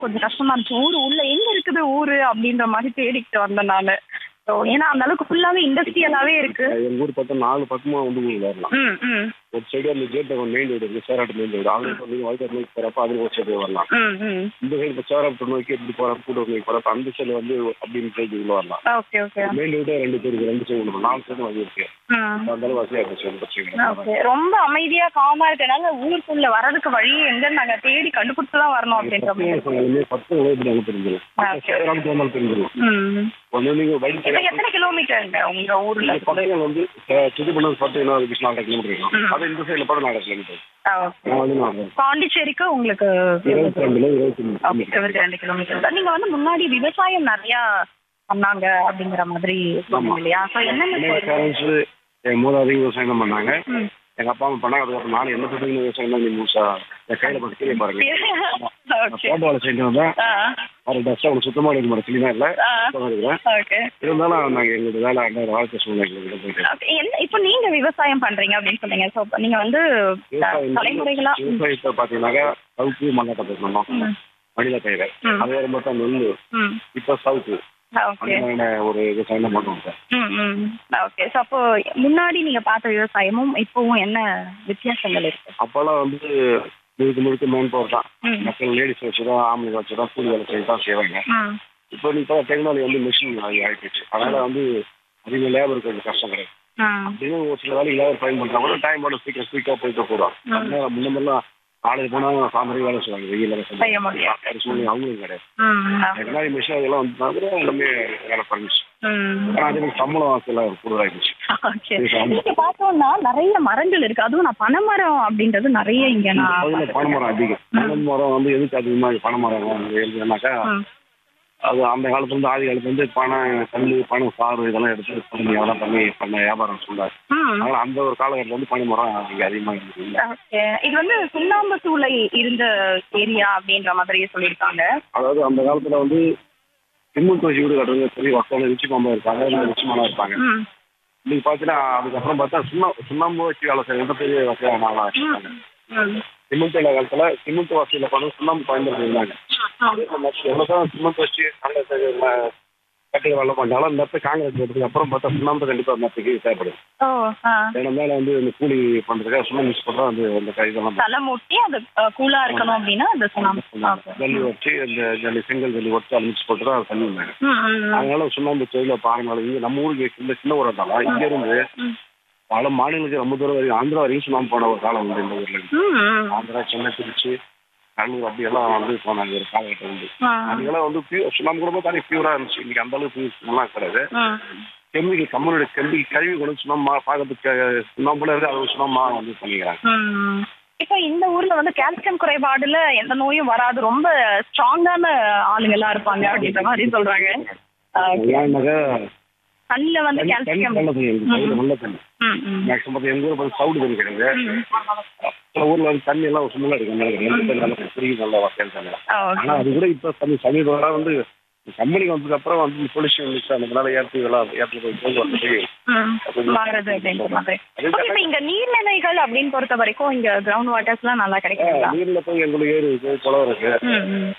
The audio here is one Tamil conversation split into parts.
கொஞ்சம் கஷ்டமா இருந்துச்சு ஊரு உள்ள எங்க இருக்குது ஊரு அப்படின்ற மாதிரி தேடிக்கிட்டு வந்தேன் நானு ஸோ ஏன்னா அந்த அளவுக்கு ஃபுல்லாவே இண்டஸ்ட்ரியலாவே இருக்கு எங்க ஊர் பார்த்தா நாலு பக்கமா வந்து உங்களுக்கு வரலாம் ம் ம் ஒரு சைடு அந்த கேட் மெயின் ரோடு இருக்கு சேராட்டு மெயின் ரோடு அது நீங்க வயதாட்டு நோக்கி போறப்ப அது ஒரு சைடு வரலாம் ம் ம் இந்த சைடு இப்போ சேராட்டு நோக்கி எப்படி போறப்ப கூட நோக்கி போறப்ப அந்த சைடு வந்து அப்படின்னு சைடு உள்ள வரலாம் ஓகே ஓகே மெயின் ரோடு ரெண்டு பேருக்கு ரெண்டு சைடு உள்ள நாலு சைடு வந்து இருக்கு ம் அந்த அளவு வசதியா இருந்துச்சு ஒன்றும் பிரச்சனை இல்லை. ஓகே ரொம்ப அமைதியா காமா இருக்கனால ஊருக்குள்ள வர்றதுக்கு வழி எங்க நாங்க தேடி கண்டுபிடிச்சு தான் வரணும் அப்படின்ற மாதிரி பத்து சொன்னாலுமே பத்து எப்படி அங்கே தெரிஞ்சிடும் Okay. சேராட்டு போனாலும் தெரிஞ்சிடும் ம் ஒன்று நீங்க வழி இப்ப தெரியாது எத்தனை கிலோமீட்டருங்க உங்க ஊர்ல இருந்து? பக்கங்கள் வந்து சுத்தி பண்ணது பத்து இன்னொரு விஷயம் நாலரை கிலோமீட்டர் இருக்கும் அது இந்த சைடில் பார்த்தா நாலரை கிலோமீட்டர் ஆ, okay. நான் வந்து நான் பாண்டிச்சேரிக்கு உங்களுக்கு இருபத்தி ரெண்டுல இருபத்தி மூணு Okay, இருபத்தி ரெண்டு கிலோமீட்டர் தான் நீங்க வந்து முன்னாடி விவசாயம் நிறைய பண்ணாங்க அப்படிங்கிற மாதிரி சொன்னீங்க இல்லையா ஸோ என்னென்ன என்னோட பேரண்ட்ஸ் என் மூதாதையும் விவசாயம் தான் பண்ணாங்க ம். எங்க அப்பா அம்மா பண்ணாங்க அதுக்கப்புறம் நானும் என்ன சொல்றீங்க விவசாயம் தான் நீ முழுசா என் கையில பார்த்து கீழே பாருங்க நான் ஓகே தோட்ட வேலை செஞ்சு வந்தேன் ஒரு டஸ்ட் அவனுக்கு சுத்தமாக எடுக்க மாட்டேன் கிளீனா இல்லை சுத்தமாக இருக்கிறேன் ஓகே இருந்தாலும் நாங்கள் எங்களோட வேலை அந்த வாழ்க்கை சூழ்நிலை போயிட்டு Okay, என்ன இப்போ நீங்க விவசாயம் பண்றீங்க அப்படின்னு சொன்னீங்க ஸோ நீங்க வந்து விவசாயம் தலைமுறைகளா விவசாயத்தை பார்த்தீங்கன்னா சவுக்கு மல்லாட்டை போட்டோம் ம். மனித பயிர் ம். அது வரும்போது தான் நெல் ம் இப்போ சவுக்கு ஓகே அந்த மாதிரியான ஒரு விவசாயம் தான் பண்ணுவோம் சார் ம் ம் ஓகே ஸோ அப்போ முன்னாடி நீங்க பார்த்த விவசாயமும் இப்போவும் என்ன வித்தியாசங்கள் இருக்கு அப்போல்லாம் வந்து முழுக்க முழுக்க மேன் பவர் தான் ம் மக்கள் லேடிஸ் வச்சு தான் ஆம்பளை வச்சு தான் கூலி வேலை செய்ய தான் செய்வாங்க ம் இப்போ நீ இப்போ டெக்னாலஜி வந்து மிஷின் ஆகிடுச்சு அதனால வந்து அதிக லேபர் கொஞ்சம் கஷ்டம் கிடையாது ம் அப்படின்னு ஒரு சில வேலைக்கு லேபர் பயன் பண்ணுறாங்க கூட டைம் போட சீக்கிரம் குயிக்காக போயிட்டு போகிறோம் அதனால முன்னமெல்லாம் காலையில் போனால் சாயந்தரம் வேலை செய்வாங்க வெயில் வேலை செய்ய முடியாது. ஒரு சூழ்நிலை அவங்களும் கிடையாது ம் டெக்னாலஜி மிஷின் அதெல்லாம் வந்து எல்லாமே வேலை பண்ணிச்சு ம் ஆனால் அதுக்கு சம்பளம் சில கூடுதலாகிடுச்சு ஓகே இங்க பார்த்தோம்னா நிறைய மரங்கள் இருக்கு அதுவும் நான் பனைமரம் அப்படின்றது நிறைய இங்க நான் அதில் பனைமரம் அதிகம் பனைமரம் வந்து எதுக்கு அதிகமாக பனைமரம் எழுதுனாக்கா ம். அது அந்த காலத்துல இருந்து ஆதி காலத்துல இருந்து பனை கல் பனை சாறு இதெல்லாம் எடுத்து பண்ணி அதெல்லாம் பண்ணி பண்ண வியாபாரம் சொன்னார் ம் அதனால அந்த ஒரு காலகட்டத்தில் வந்து பனைமரம் இங்கே அதிகமாக இருந்தது ஓகே இது வந்து சுண்ணாம்பு சூளை இருந்த ஏரியா அப்படின்ற மாதிரி சொல்லியிருக்காங்க அதாவது அந்த காலத்துல வந்து சிமெண்ட் வச்சு வீடு கட்டுறது பெரிய வசதியில் ரிச்சி பாம்பா இருப்பாங்க இல்லை ரிச்சி மனம் இருப்பாங்க ம் நீங்க பார்த்தீங்கன்னா அதுக்கப்புறம் பார்த்தா சுண்ணா சுண்ணாம்பு வச்சு வேலை செய்யறது பெரிய வசதியான ஆளா இருக்காங்க ம் சிமெண்ட் இல்ல காலத்துல சிமெண்ட் வசதியில் பண்ண சுண்ணாம்பு பயன்படுத்திருந்தாங்க எவ்வளோதான் சிமெண்ட் வச்சு நல்ல கட்டிட வேலை பண்ணாலும் அந்த இடத்துல காங்கிரஸ் போட்டதுக்கு அப்புறம் பார்த்தா சுண்ணாம்பு கண்டிப்பாக அந்த இடத்துக்கு தேவைப்படுது ஓ ஆ ஏன்னா மேலே வந்து இந்த கூலி பண்ணுறதுக்காக சுண்ணாம்பு மிக்ஸ் பண்ணுறோம் அந்த அந்த இதெல்லாம் தலை மூட்டி அது அஹ், கூலா இருக்கணும் அப்படின்னா அந்த சுண்ணாம்பு ஓகே ஜல்லி வச்சு அந்த ஜல்லி செங்கல் ஜல்லி வச்சு அதை மிக்ஸ் போட்டு தான் அது பண்ணி இருந்தாங்க ம் ம் அதனால சுண்ணாம்பு தொழில பாருங்க இங்க நம்ம ஊருக்கு சின்ன சின்ன ஊர் இருந்தாலும் இங்க இருந்து ம். பல மாநிலங்களுக்கு ரொம்ப தூரம் வரைக்கும் ஆந்திரா வரைக்கும் சுண்ணாம்பு போன ஒரு காலம் உண்டு இந்த ஊர்ல இருந்து. ம் ம் ஆந்திரா சென்னை திருச்சி கடலூர் அப்படி எல்லாம் வந்து போனாங்க ஒரு காலகட்டம் உண்டு ஆ. அதுக்கெல்லாம் வந்து பியூர் சுண்ணாம்பு கூட தனி பியூரா இருந்துச்சு இன்னைக்கு அந்த அளவுக்கு நல்லா கிடையாது ம் கெமிக்கல் கம்மனுடைய கெமிக்கல் கழுவி கொண்டு சுண்ணாம்பு பார்க்கறதுக்கு சுண்ணாம்புல இருக்கு அது சுண்ணாம்பா வந்து பண்ணிக்கிறாங்க ம். இப்போ இந்த ஊர்ல வந்து கால்சியம் குறைபாடுல எந்த நோயும் வராது ரொம்ப ஸ்ட்ராங்கான ஆளுங்க எல்லாம் இருப்பாங்க அப்படின்ற மாதிரி சொல்றாங்க ஏன்னாக்கா கண்ணுல வந்து தண்ணி தண்ணி கால்சியம் நல்ல தண்ணி இருக்கு கையில நல்ல தண்ணி ம் ம் மேக்ஸிமம் பார்த்து எங்க ஊர் பார்த்து சவுடு தண்ணி கிடையாது ம். சில ஊர்ல வந்து தண்ணி எல்லாம் சும்மா இருக்கு நல்ல தண்ணி நல்ல தண்ணி நல்ல புரியும் நல்ல வசதி தண்ணி ஆ, ஓகே. ஆனா அது கூட இப்ப தண்ணி சமீபம் வந்து கம்பெனிக்கு வந்ததுக்கு அப்புறம் வந்து பொலிஷன் மிக்ஸ் ஆனதுனால ஏற்றி இதெல்லாம் ஏற்றி போய் கொண்டு வந்து ம். மாறுது அப்படின்ற மாதிரி ஓகே, இப்போ இங்க நீர்நிலைகள் அப்படின்னு பொறுத்த வரைக்கும் இங்க கிரவுண்ட் வாட்டர்ஸ்லாம் நல்லா கிடைக்குங்களா நீர்ல போய் எங்களுக்கு ஏரி இருக்கு குளம் இருக்கு ம் ம்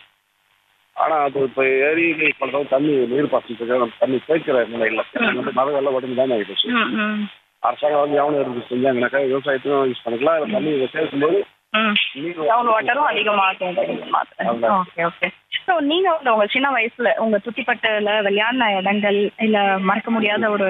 ஆனா அது இப்ப ஏரி பண்றோம் தண்ணி நீர் பாசனத்துக்கு நம்ம தண்ணி சேர்க்கிற நிலை இல்லை வந்து மரம் எல்லாம் உடம்பு தான் ஆகிடுச்சு ம் ம் அரசாங்கம் வந்து எவனும் இருந்து செஞ்சாங்கனாக்கா விவசாயத்துக்கும் யூஸ் பண்ணிக்கலாம் இல்லை தண்ணி சேர்க்கும்போது ம் நீர் கிரவுண்ட் வாட்டரும் அதிகமாகும் ஓகே ஓகே ஸோ நீங்க வந்து உங்க சின்ன வயசுல உங்க துத்திப்பட்டுல விளையாடின இடங்கள் இல்ல மறக்க முடியாத ஒரு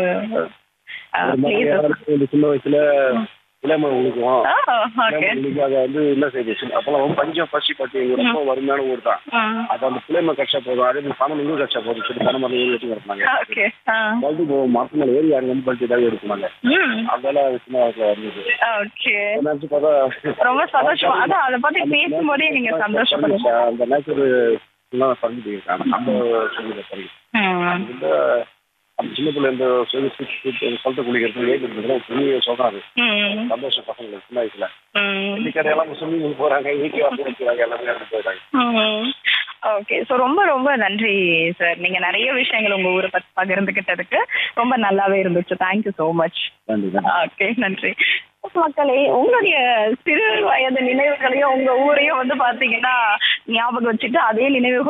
ஒரு மாதிரி பிளேசஸ் இந்த சின்ன வயசுல இளமரம் உழுக்குவோம் ஓகே இன்னைக்கு அதை வந்து என்ன செய்யுது அப்பெல்லாம் ரொம்ப பஞ்சம் பசி பட்டி எங்க ரொம்ப வறுமையான ஊர் தான் அப்ப அந்த பிள்ளைமை கட்சா போதும் அதே மாதிரி பணம் இங்கும் கட்சா போதும் சொல்லி பணம் மரம் ஏறி வச்சு வரப்பாங்க ஓகே பல்து போவோம் மரத்து மேல ஏறி அங்க வந்து பல்ட்டி ஏதாவது எடுக்குமாங்க ம் அதெல்லாம் சின்ன வயசுல இருந்தது ஓகே நினைச்சு பார்த்தா ரொம்ப சந்தோஷம் அதான் அதை பத்தி பேசும்போதே நீங்க சந்தோஷப்படுங்க அந்த நேச்சர் எல்லாம் பறந்துட்டு இருக்காங்க நம்ம சொல்லி சரி ம் இந்த அந்த சின்ன பிள்ளை இந்த சொல்லி சொல்லிட்டு குளிக்கிறது ஏற்கிறது பெரிய சொல்றாரு ம் சந்தோஷம் பசங்களுக்கு சின்ன வயசுல ம் இன்னைக்கு எல்லாம் சொல்லி போறாங்க வீட்டு வாசல் வைக்கிறாங்க எல்லாமே இறந்து போயிட்டாங்க ஓகே ஸோ ரொம்ப ரொம்ப நன்றி சார் நீங்க நிறைய விஷயங்கள் உங்க ஊரை பத்தி பகிர்ந்துகிட்டதுக்கு ரொம்ப நல்லாவே இருந்துச்சு தேங்க்யூ ஸோ மச் நன்றி ஓகே நன்றி மக்களே உங்களுடைய சிறு வயது நினைவுகளையும் உங்க ஊரையும் வந்து பாத்தீங்கன்னா ஞாபகம் வச்சுட்டு அதே நினைவுகள்